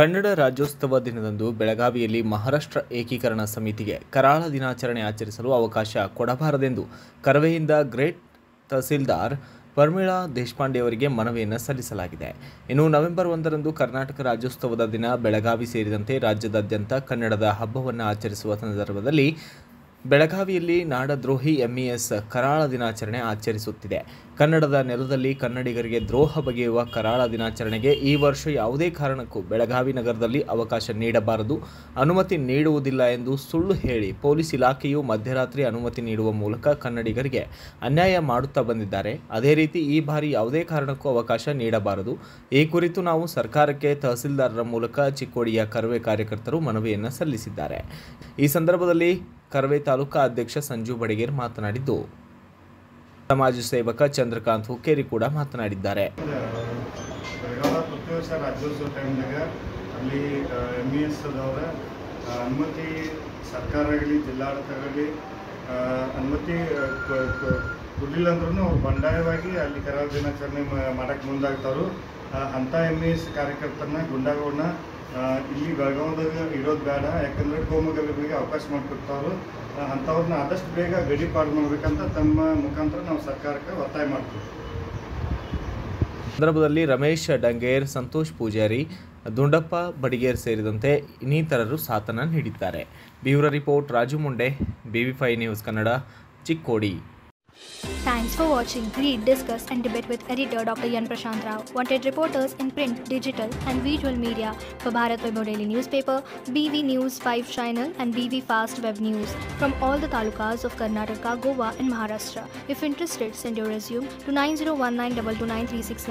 ಕನ್ನಡ ರಾಜ್ಯೋತ್ಸವ ದಿನದಂದು ಬೆಳಗಾವಿಯಲ್ಲಿ ಮಹಾರಾಷ್ಟ್ರ ಏಕೀಕರಣ ಸಮಿತಿಗೆ ಕರಾಳ ದಿನಾಚರಣೆ ಆಚರಿಸಲು ಅವಕಾಶ ಕೊಡಬಾರದೆಂದು ಕರವೆಯಿಂದ ಗ್ರೇಟ್ ತಹಸೀಲ್ದಾರ್ ಪರ್ಮಿಳಾ ದೇಶಪಾಂಡೆ ಅವರಿಗೆ ಮನವಿಯನ್ನು ಸಲ್ಲಿಸಲಾಗಿದೆ ಇನ್ನು ನವೆಂಬರ್ ಒಂದರಂದು ಕರ್ನಾಟಕ ರಾಜ್ಯೋತ್ಸವದ ದಿನ ಬೆಳಗಾವಿ ಸೇರಿದಂತೆ ರಾಜ್ಯದಾದ್ಯಂತ ಕನ್ನಡದ ಹಬ್ಬವನ್ನು ಆಚರಿಸುವ ಸಂದರ್ಭದಲ್ಲಿ ಬೆಳಗಾವಿಯಲ್ಲಿ ನಾಡದ್ರೋಹಿ ಎಂಇಎಸ್ ಕರಾಳ ದಿನಾಚರಣೆ ಆಚರಿಸುತ್ತಿದೆ ಕನ್ನಡದ ನೆಲದಲ್ಲಿ ಕನ್ನಡಿಗರಿಗೆ ದ್ರೋಹ ಬಗೆಯುವ ಕರಾಳ ದಿನಾಚರಣೆಗೆ ಈ ವರ್ಷ ಯಾವುದೇ ಕಾರಣಕ್ಕೂ ಬೆಳಗಾವಿ ನಗರದಲ್ಲಿ ಅವಕಾಶ ನೀಡಬಾರದು ಅನುಮತಿ ನೀಡುವುದಿಲ್ಲ ಎಂದು ಸುಳ್ಳು ಹೇಳಿ ಪೊಲೀಸ್ ಇಲಾಖೆಯು ಮಧ್ಯರಾತ್ರಿ ಅನುಮತಿ ನೀಡುವ ಮೂಲಕ ಕನ್ನಡಿಗರಿಗೆ ಅನ್ಯಾಯ ಮಾಡುತ್ತಾ ಬಂದಿದ್ದಾರೆ ಅದೇ ರೀತಿ ಈ ಬಾರಿ ಯಾವುದೇ ಕಾರಣಕ್ಕೂ ಅವಕಾಶ ನೀಡಬಾರದು ಈ ಕುರಿತು ನಾವು ಸರ್ಕಾರಕ್ಕೆ ತಹಸೀಲ್ದಾರರ ಮೂಲಕ ಚಿಕ್ಕೋಡಿಯ ಕರವೇ ಕಾರ್ಯಕರ್ತರು ಮನವಿಯನ್ನು ಸಲ್ಲಿಸಿದ್ದಾರೆ ಈ ಸಂದರ್ಭದಲ್ಲಿ ಕರವೇ ತಾಲೂಕಾ ಅಧ್ಯಕ್ಷ ಸಂಜು ಬಡಿಗೇರ್ ಮಾತನಾಡಿದ್ದು ಸಮಾಜ ಸೇವಕ ಚಂದ್ರಕಾಂತ್ ಹುಕ್ಕೇರಿ ಕೂಡ ಮಾತನಾಡಿದ್ದಾರೆ ಬೆಳಗಾವ ಪ್ರತಿ ವರ್ಷ ರಾಜ್ಯೋತ್ಸವ ಟೈಮ್ದಾಗ ಅಲ್ಲಿ ಎಮ್ ಇ ಎಸ್ ಅದವ್ರ ಅನುಮತಿ ಸರ್ಕಾರ ಆಗಲಿ ಜಿಲ್ಲಾಡಳಿತ ಆಗಲಿ ಆ, ಅನುಮತಿ ಆ, ಕೊ- ಕೊ- ಕೊಡ್ಲಿಲ್ಲ ಅಂದ್ರೂ ಅವ್ರು ಬಂಡಾಯವಾಗಿ ಅಲ್ಲಿ ಕರಾಳ ದಿನಾಚರಣೆ ಮಾಡಕ್ಕೆ ಮುಂದಾಗ್ತಾರು ಅಂಥ ಎಮ್ ಇ ಎಸ್ ಕಾರ್ಯಕರ್ತರನ್ನ ಗುಂಡಾಗಳನ್ನ ಆ, ಇಲ್ಲಿ ಬೆಳಗಾವದಾಗ ಇರೋದು ಬೇಡ ಯಾಕಂದ್ರೆ ಕೋಮುಗಲಭೆಗೆ ಅವಕಾಶ ಮಾಡಿಕೊಡ್ತಾರು ಅಂಥವ್ರನ್ನ ಆದಷ್ಟು ಬೇಗ ಗಡಿಪಾಡು ಮಾಡ್ಬೇಕಂತ ತಮ್ಮ ಮುಖಾಂತರ ನಾವು ಸರ್ಕಾರಕ್ಕೆ ಒತ್ತಾಯ ಮಾಡ್ತೀವಿ ಸಂದರ್ಭದಲ್ಲಿ ರಮೇಶ್ ಡಂಗೇರ್ ಸಂತೋಷ್ ಪೂಜಾರಿ ದುಂಡಪ್ಪ ಬಡಿಗೇರ್ ಸೇರಿದಂತೆ ಇನ್ನಿತರರು ಸಾಥನ ನೀಡಿದ್ದಾರೆ bureau report Raju Munde BV five news Kannada Chikkodi Thanks for watching. Read, discuss, and debate with editor Dr. Yan Prashant Rao. Wanted reporters in print, digital, and visual media for Bharat Vaibhav Daily Newspaper, BV News 5 Channel, and BV Fast Web News from all the talukas of Karnataka, Goa, and Maharashtra. If interested, send your resume to 9019229369.